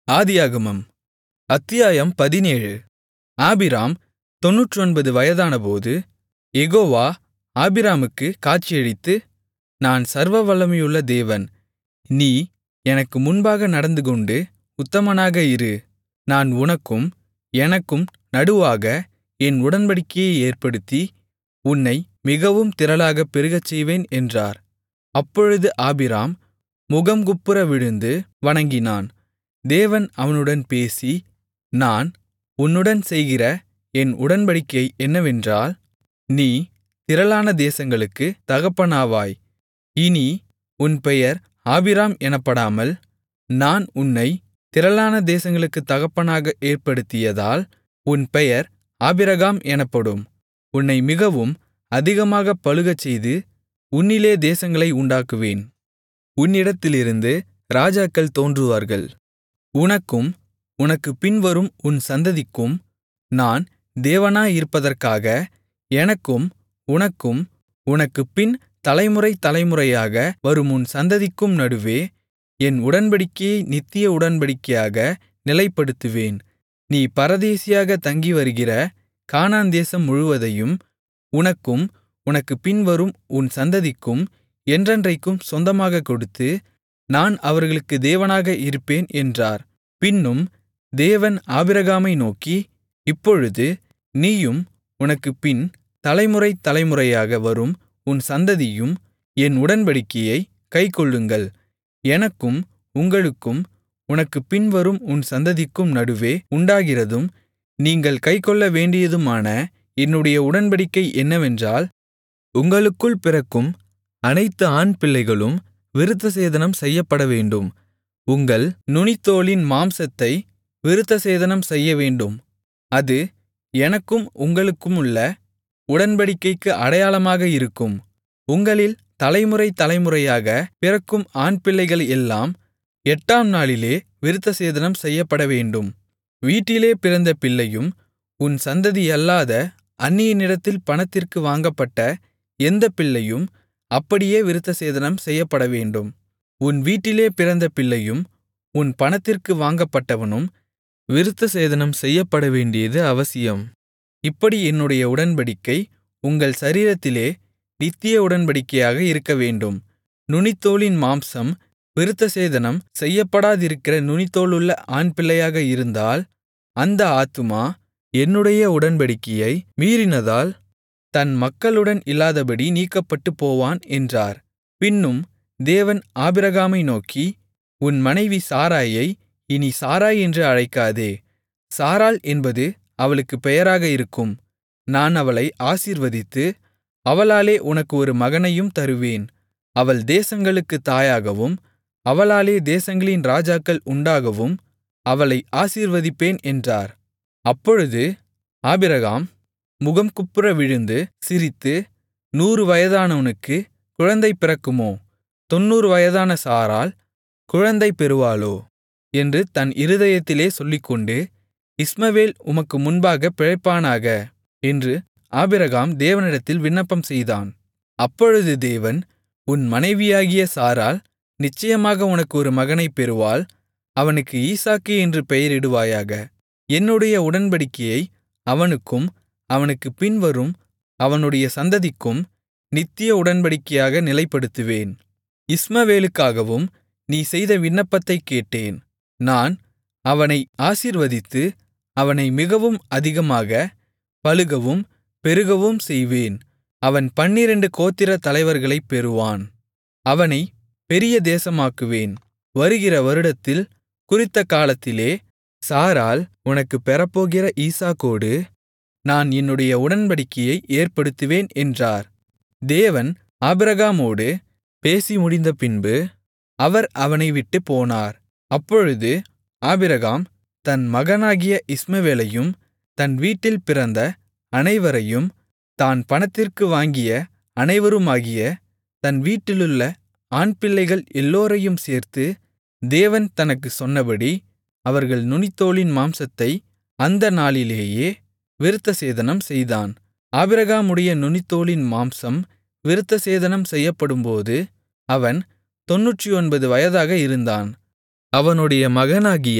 ஆதியாகமம் அத்தியாயம் பதினேழு ஆபிராம் தொண்ணூற்றொன்பது வயதானபோது யெகோவா ஆபிராமுக்குக் காட்சியளித்து நான் சர்வவல்லமையுள்ள தேவன் நீ எனக்கு முன்பாக நடந்துகொண்டு உத்தமனாக இரு நான் உனக்கும் எனக்கும் நடுவாக என் உடன்படிக்கையை ஏற்படுத்தி உன்னை மிகவும் திரளாகப் பெருகச்செய்வேன் என்றார் அப்பொழுது ஆபிராம் முகங்குப்புற விழுந்து வணங்கினான் தேவன் அவனுடன் பேசி நான் உன்னுடன் செய்கிற என் உடன்படிக்கை என்னவென்றால் நீ திரளான தேசங்களுக்குத் தகப்பனாவாய் இனி உன் பெயர் ஆபிராம் எனப்படாமல் நான் உன்னைத் திரளான தேசங்களுக்குத் தகப்பனாக ஏற்படுத்தியதால் உன் பெயர் ஆபிரகாம் எனப்படும் உன்னை மிகவும் அதிகமாகப் பலுகச்செய்து உன்னிலே தேசங்களை உண்டாக்குவேன் உன்னிடத்திலிருந்து ராஜாக்கள் தோன்றுவார்கள் உனக்கும் உனக்குப் பின்வரும் உன் சந்ததிக்கும் நான் தேவனாயிருப்பதற்காக எனக்கும் உனக்கும் உனக்குப் பின் தலைமுறை தலைமுறையாக வரும் உன் சந்ததிக்கும் நடுவே என் உடன்படிக்கையை நித்திய உடன்படிக்கையாக நிலைப்படுத்துவேன் நீ பரதேசியாகத் தங்கிவருகிற கானான் தேசம் முழுவதையும் உனக்கும் உனக்குப் பின்வரும் உன் சந்ததிக்கும் என்றென்றைக்கும் சொந்தமாகக் கொடுத்து நான் அவர்களுக்கு தேவனாக இருப்பேன் என்றார் பின்னும் தேவன் ஆபிரகாமை நோக்கி இப்பொழுது நீயும் உனக்குப் பின் தலைமுறை தலைமுறையாக வரும் உன் சந்ததியும் என் உடன்படிக்கையைக் கைக்கொள்ளுங்கள் எனக்கும் உங்களுக்கும் உனக்குப் பின்வரும் உன் சந்ததிக்கும் நடுவே உண்டாகிறதும் நீங்கள் கைக்கொள்ள வேண்டியதுமான என்னுடைய உடன்படிக்கை என்னவென்றால் உங்களுக்குள் பிறக்கும் அனைத்து ஆண்பிள்ளைகளும் விருத்தசேதனம் செய்யப்படவேண்டும் உங்கள் நுனித்தோலின் மாம்சத்தை விருத்தசேதனம் செய்யவேண்டும் அது எனக்கும் உங்களுக்குமுள்ள உடன்படிக்கைக்கு அடையாளமாக இருக்கும் உங்களில் தலைமுறை தலைமுறையாக பிறக்கும் ஆண்பிள்ளைகள் எல்லாம் எட்டாம் நாளிலே விருத்தசேதனம் செய்யப்படவேண்டும் வீட்டிலே பிறந்த பிள்ளையும் உன் சந்ததியல்லாத அந்நியனிடத்தில் பணத்திற்கு வாங்கப்பட்ட எந்தப் பிள்ளையும் அப்படியே விருத்தசேதனம் செய்யப்படவேண்டும் உன் வீட்டிலே பிறந்த பிள்ளையும் உன் பணத்திற்கு வாங்கப்பட்டவனும் விருத்தசேதனம் செய்யப்படவேண்டியது அவசியம் இப்படி என்னுடைய உடன்படிக்கை உங்கள் சரீரத்திலே நித்திய உடன்படிக்கையாக இருக்கவேண்டும் நுனித்தோலின் மாம்சம் விருத்தசேதனம் செய்யப்படாதிருக்கிற நுனித்தோலுள்ள ஆண்பிள்ளையாக இருந்தால் அந்த ஆத்துமா என்னுடைய உடன்படிக்கையை மீறினதால் தன் மக்களுடன் இல்லாதபடி நீக்கப்பட்டுப் போவான் என்றார் பின்னும் தேவன் ஆபிரகாமை நோக்கி உன் மனைவி சாராயை இனி சாராய் என்று அழைக்காதே சாராள் என்பது அவளுக்குப் பெயராக இருக்கும் நான் அவளை ஆசீர்வதித்து அவளாலே உனக்கு ஒரு மகனையும் தருவேன் அவள் தேசங்களுக்குத் தாயாகவும் அவளாலே தேசங்களின் ராஜாக்கள் உண்டாகவும் அவளை ஆசீர்வதிப்பேன் என்றார் அப்பொழுது ஆபிரகாம் முகம்குப்புற விழுந்து சிரித்து நூறு வயதானவனுக்கு குழந்தை பிறக்குமோ தொண்ணூறு வயதான சாராள் குழந்தை பெறுவாளோ என்று தன் இருதயத்திலே சொல்லிக்கொண்டு இஸ்மவேல் உமக்கு முன்பாக பிழைப்பானாக என்று ஆபிரகாம் தேவனிடத்தில் விண்ணப்பம் செய்தான் அப்பொழுது தேவன் உன் மனைவியாகிய சாராள் நிச்சயமாக உனக்கு ஒரு மகனைப் பெறுவாள் அவனுக்கு ஈசாக்கு என்று பெயரிடுவாயாக என்னுடைய உடன்படிக்கையை அவனுக்கும் அவனுக்குப் பின்வரும் அவனுடைய சந்ததிக்கும் நித்திய உடன்படிக்கையாக நிலைப்படுத்துவேன் இஸ்மவேலுக்காகவும் நீ செய்த விண்ணப்பத்தைக் கேட்டேன் நான் அவனை ஆசீர்வதித்து அவனை மிகவும் அதிகமாக பலுகவும் பெருகவும் செய்வேன் அவன் பன்னிரண்டு கோத்திர தலைவர்களைப் பெறுவான் அவனை பெரிய தேசமாக்குவேன் வருகிற வருடத்தில் குறித்த காலத்திலே சாராள் உனக்குப் பெறப்போகிற ஈசாக்கோடு நான் என்னுடைய உடன்படிக்கையை ஏற்படுத்துவேன் என்றார் தேவன் ஆபிரகாமோடு பேசி முடிந்த பின்பு அவர் அவனை விட்டுப் போனார் அப்பொழுது ஆபிரகாம் தன் மகனாகிய இஸ்மவேலையும் தன் வீட்டில் பிறந்த அனைவரையும் தான் பணத்திற்கு வாங்கிய அனைவருமாகிய தன் வீட்டிலுள்ள ஆண்பிள்ளைகள் எல்லோரையும் சேர்த்து தேவன் தனக்குச் சொன்னபடி அவர்கள் நுனித்தோலின் மாம்சத்தை அந்த நாளிலேயே விருத்தசேதனம் செய்தான் ஆபிரகாமுடைய நுனித்தோலின் மாம்சம் விருத்தசேதனம் செய்யப்படும்போது அவன் தொண்ணூற்றொன்பது வயதாக இருந்தான் அவனுடைய மகனாகிய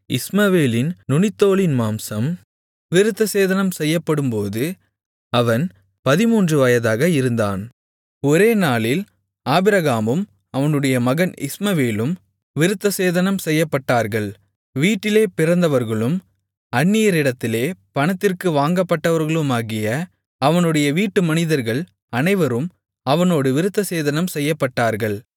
இஸ்மவேலின் நுனித்தோலின் மாம்சம் விருத்தசேதனம் செய்யப்படும்போது அவன் பதிமூன்று வயதாக இருந்தான் ஒரே நாளில் ஆபிரகாமும் அவனுடைய மகன் இஸ்மவேலும் விருத்தசேதனம் செய்யப்பட்டார்கள் வீட்டிலே பிறந்தவர்களும் அந்நியரிடத்திலே பணத்திற்கு வாங்கப்பட்டவர்களுமாகிய அவனுடைய வீட்டு மனிதர்கள் அனைவரும் அவனோடு விருத்தசேதனம் செய்யப்பட்டார்கள்